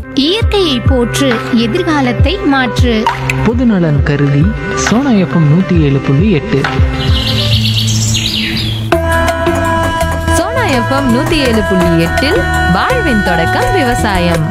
இயற்கையை போற்று எதிர்காலத்தை மாற்று பொதுநலன் கருதி சோனா எஃப்எம் நூற்றி ஏழு புள்ளி எட்டு சோனா எஃப்எம் நூத்தி ஏழு புள்ளி எட்டில் வாழ்வின் தொடக்கம் விவசாயம்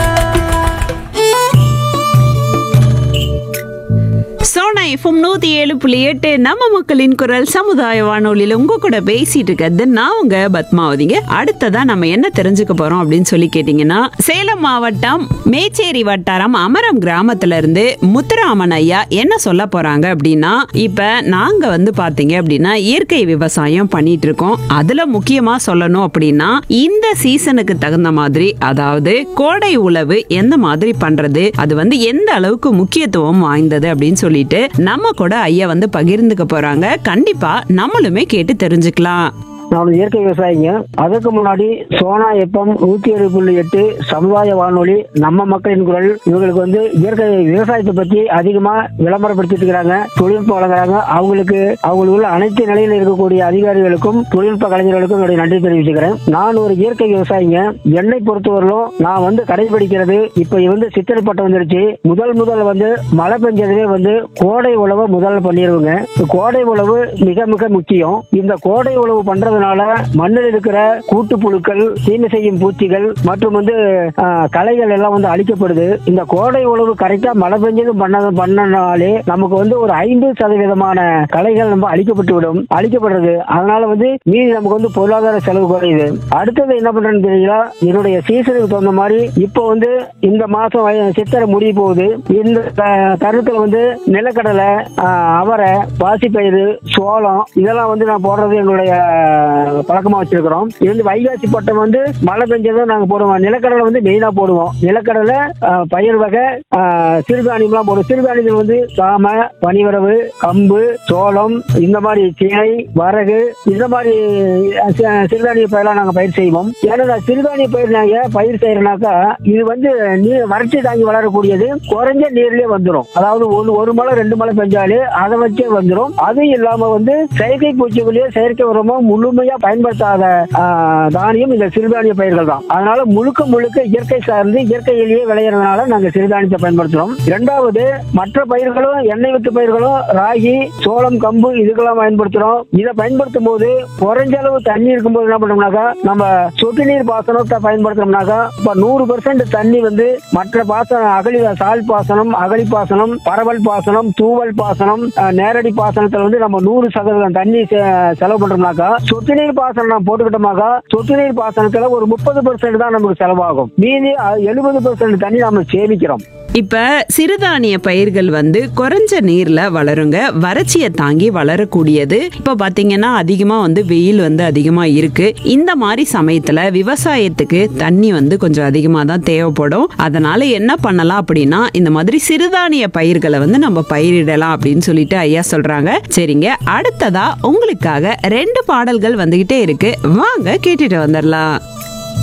சோனா எஃப்எம் நூத்தி ஏழு புள்ளி எட்டு நம்ம மக்களின் குரல் சமுதாய வானொலியில உங்க கூட பேசிட்டு இருக்கிறது நான் உங்க பத்மாவதிங்க அடுத்ததா நம்ம என்ன தெரிஞ்சுக்க போறோம் அப்படின்னு சொல்லி கேட்டீங்கன்னா சேலம் மாவட்டம் மேச்சேரி வட்டாரம் அமரம் கிராமத்துல இருந்து முத்துராமன் ஐயா என்ன சொல்ல போறாங்க அப்படின்னா இப்ப நாங்க வந்து பாத்தீங்க அப்படின்னா இயற்கை விவசாயம் பண்ணிட்டு இருக்கோம் அதுல முக்கியமா சொல்லணும் அப்படின்னா இந்த சீசனுக்கு தகுந்த மாதிரி அதாவது கோடை உழவு எந்த மாதிரி பண்றது அது வந்து எந்த அளவுக்கு முக்கியத்துவம் வாய்ந்தது அப்படின்னு சொல்லிட்டு நம்ம கூட ஐயா வந்து பகிர்ந்துக்க போறாங்க கண்டிப்பா நம்மளுமே கேட்டு தெரிஞ்சுக்கலாம் நான் ஒரு இயற்கை விவசாயிங்க அதுக்கு முன்னாடி சோனா எஃப்எம் நூத்தி ஏழு புள்ளி எட்டு சமுதாய வானொலி நம்ம மக்களின் குரல் இவங்களுக்கு வந்து இயற்கை விவசாயத்தை பத்தி அதிகமா விளம்பரப்படுத்திட்டு இருக்கிறாங்க தொழில்நுட்பம் வழங்குறாங்க அவங்களுக்கு அவங்களுக்கு உள்ள அனைத்து நிலையில் இருக்கக்கூடிய அதிகாரிகளுக்கும் தொழில்நுட்ப கலைஞர்களுக்கும் என்னுடைய நன்றி தெரிவிச்சுக்கிறேன் நான் ஒரு இயற்கை விவசாயிங்க என்னை பொறுத்தவரையிலும் நான் வந்து கடைபிடிக்கிறது இப்ப வந்து சித்திரை பட்டம் வந்துருச்சு முதல் முதல் வந்து மழை பெஞ்சதுவே வந்து கோடை உழவு முதல்ல பண்ணிடுவோங்க கோடை உழவு மிக மிக முக்கியம் இந்த கோடை உழவு பண்றதுனால மண்ணில் இருக்கிற கூட்டு புழுக்கள் தீமை செய்யும் பூச்சிகள் மற்றும் வந்து ஆஹ், களைகள் எல்லாம் வந்து அழிக்கப்படுது இந்த கோடை உழவு கரெக்டா மழை பெஞ்சதும் பண்ண பண்ணனாலே நமக்கு வந்து ஒரு ஐம்பது சதவீதமான களைகள் நம்ம அழிக்கப்பட்டு விடும் அழிக்கப்படுறது அதனால வந்து மீதி நமக்கு வந்து பொருளாதார செலவு குறையுது அடுத்தது என்ன பண்றேன்னு தெரியல என்னுடைய சீசனுக்கு தகுந்த மாதிரி இப்போ வந்து இந்த மாசம் வய- சித்திரை முடிய போகுது இந்த த- தருணத்துல வந்து நிலக்கடலை ஆஹ், அவரை பாசிப்பயிறு சோளம் இதெல்லாம் வந்து நான் போடுறது எங்களுடைய பழக்கமா வச்சிருக்கிறோம் இது வந்து வைகாசி பட்டம் வந்து மழை பெஞ்சதும் நாங்க போடுவோம் நிலக்கடலை வந்து மெயினா போடுவோம் நிலக்கடலை ஆஹ், பயிர் வகை ஆஹ், சிறுதானியம்லாம் போடுவோம் சிறுதானியத்தில் வந்து சாம பனிவரவு கம்பு சோளம் இந்த மாதிரி திணை வரகு இந்த மாதிரி அஹ், சி- சிறுதானிய பயிரெல்லாம் நாங்க பயிர் செய்வோம் ஏன்னா இந்த சிறுதானிய பயிர் நாங்க பயிர் செய்யறனாக்கா இது வந்து நீர் வறட்சி தாங்கி வளரக்கூடியது குறைஞ்ச நீர்லயே வந்துடும் அதாவது ஒரு ஒரு மழை ரெண்டு மழை பெஞ்சாலே அதை வச்சே வந்துடும் அதுவும் இல்லாம வந்து செயற்கை பூச்சிகளையோ செயற்கை உரமோ முழுமையா பயன்படுத்தாத ஆஹ், தானியம் இந்த சிறுதானிய பயிர்கள் தான் அதனால முழுக்க முழுக்க இயற்கை சார்ந்து இயற்கையிலேயே விளையிறதுனால நாங்க சிறுதானியத்தை பயன்படுத்துறோம் இரண்டாவது மற்ற பயிர்களும் எண்ணெய் வித்து பயிர்களும் ராகி சோளம் கம்பு இதுக்கெல்லாம் பயன்படுத்துறோம் இதை பயன்படுத்தும் போது குறைஞ்ச அளவு தண்ணி இருக்கும்போது என்ன பண்ணோம்னாக்கா நம்ம சொட்டு நீர் பாசனத்தை பயன்படுத்துறோம்னாக்கா இப்ப நூறு பெர்சென்ட் தண்ணி வந்து மற்ற பாசனம் அகழி சால் பாசனம் அகழி பாசனம் பரவல் பாசனம் தூவல் பாசனம் அஹ், நேரடி பாசனத்துல வந்து நம்ம நூறு சதவீதம் தண்ணி செ- செலவு பண்றோம்னாக்கா சொட்டு நீர் பாசனம் நம்ம போட்டுக்கிட்டோமாக்கா சொட்டு நீர் பாசனத்துல ஒரு முப்பது பெர்சென்ட் தான் நமக்கு செலவாகும் மீதி எழுபது பெர்சென்ட் தண்ணி நம்ம சேமிக்கிறோம் இப்ப சிறுதானிய பயிர்கள் வந்து குறைஞ்ச நீர்ல வளருங்க வறட்சியை தாங்கி வளரக்கூடியது இப்ப பாத்தீங்கன்னா அதிகமா வந்து வெயில் வந்து அதிகமா இருக்கு இந்த மாதிரி சமயத்துல விவசாயத்துக்கு தண்ணி வந்து கொஞ்சம் அதிகமா தான் தேவைப்படும் அதனால என்ன பண்ணலாம் அப்படின்னா இந்த மாதிரி சிறுதானிய பயிர்களை வந்து நம்ம பயிரிடலாம் அப்படின்னு சொல்லிட்டு ஐயா சொல்றாங்க சரிங்க அடுத்ததா உங்களுக்காக ரெண்டு பாடல்கள் வந்துகிட்டே இருக்கு வாங்க கேட்டுட்டு வந்துடலாம்